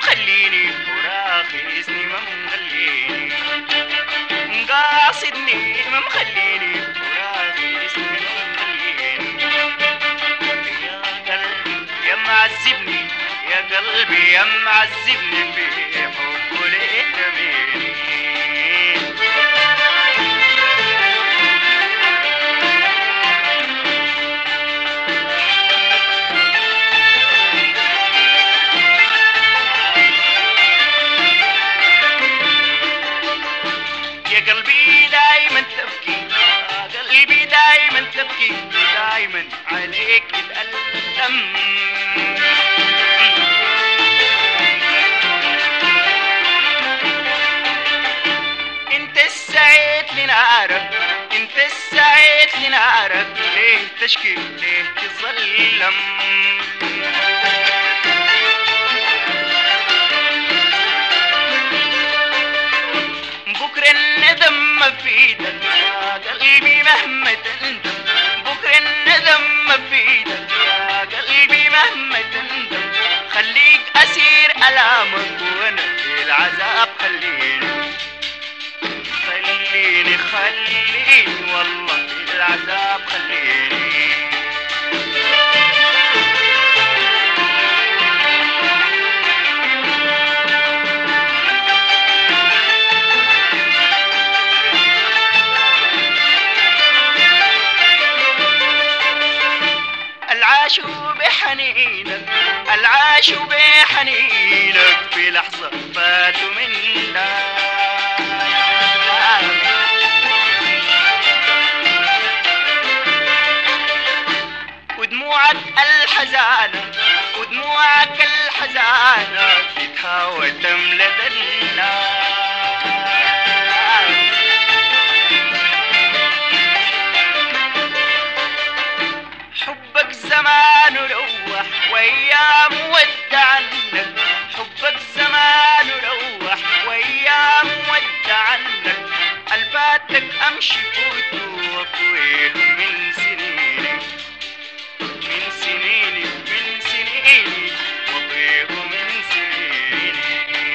مخليني وراخصني ما مخليني قاصدني ما مخليني وراخصني ما مخليني يا قلبي يا معذبني يا قلبي يا معذبني في حبه ليه تميني يا قلبي دايما تبكي يا قلبي دايما تبكي دايما عليك تتألم انت السعيد لنارك انت السعيد لنارك ليه تشكي ليه تظلم بكرة الندم ما في ايدك يا قلبي مهما تندم بكرة الندم ما في ايدك يا قلبي مهما تندم خليك أسير ألامك وأنا في العذاب خليني خليني خليني والله في العذاب خليني العاش بحنينك العاش بحنينك في لحظة فاتوا منا ودموعك الحزانة ودموعك الحزانة تتهاوى تملى دنا حبك زمان روح وايام ود عنك حبك زمان روح وايام ود عنك الفاتك امشي فوت واطويه من سنيني من سنيني من سنيني واطويه من سنيني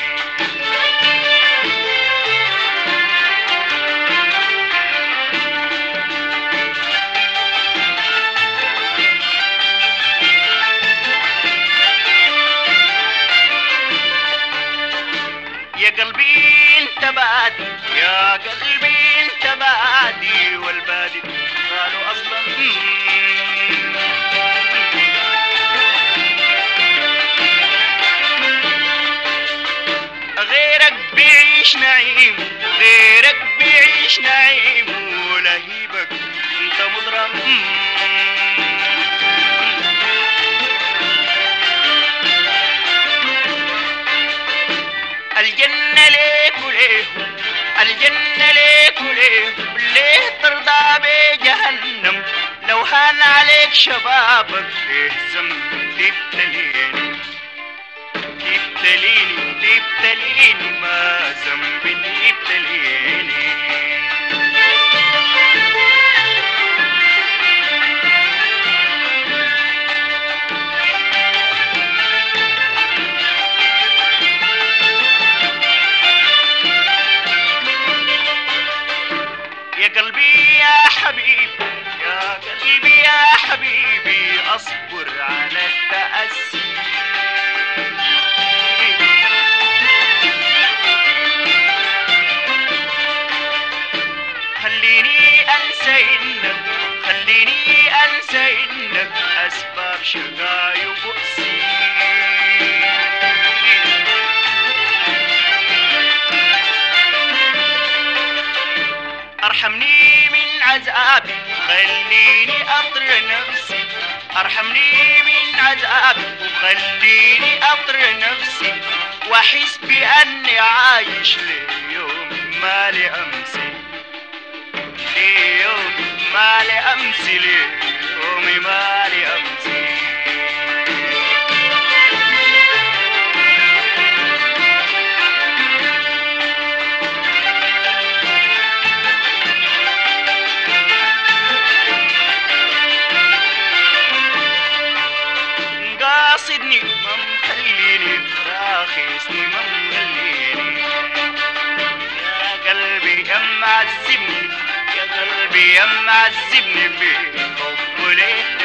يا قلبي انت بادي يا قلبي انت بادي والبادي قالوا اصلا غيرك بيعيش نعيم غيرك بيعيش نعيم ولهيبك انت مضرم الجنة ليك وليه الجنة ليك وليه ليه ترضى بجهنم لو هان عليك شبابك ايه ذنب تبتليني تبتليني تبتليني ما ذنبي تبتليني يا قلبي يا حبيبي يا قلبي يا حبيبي اصبر على التأسي خليني انسى انك خليني انسى انك اسباب شقاي وبؤسي ارحمني من عذابي خليني اطر نفسي ارحمني من عذابي وخليني اطر نفسي واحس باني عايش ليوم ما لامسي ليوم ما لامسي ليوم ما لامسي قاصدني ما مخليني راخي رخيصني ما مغليني يا قلبي يا معذبني يا قلبي يا معذبني بالحب ليه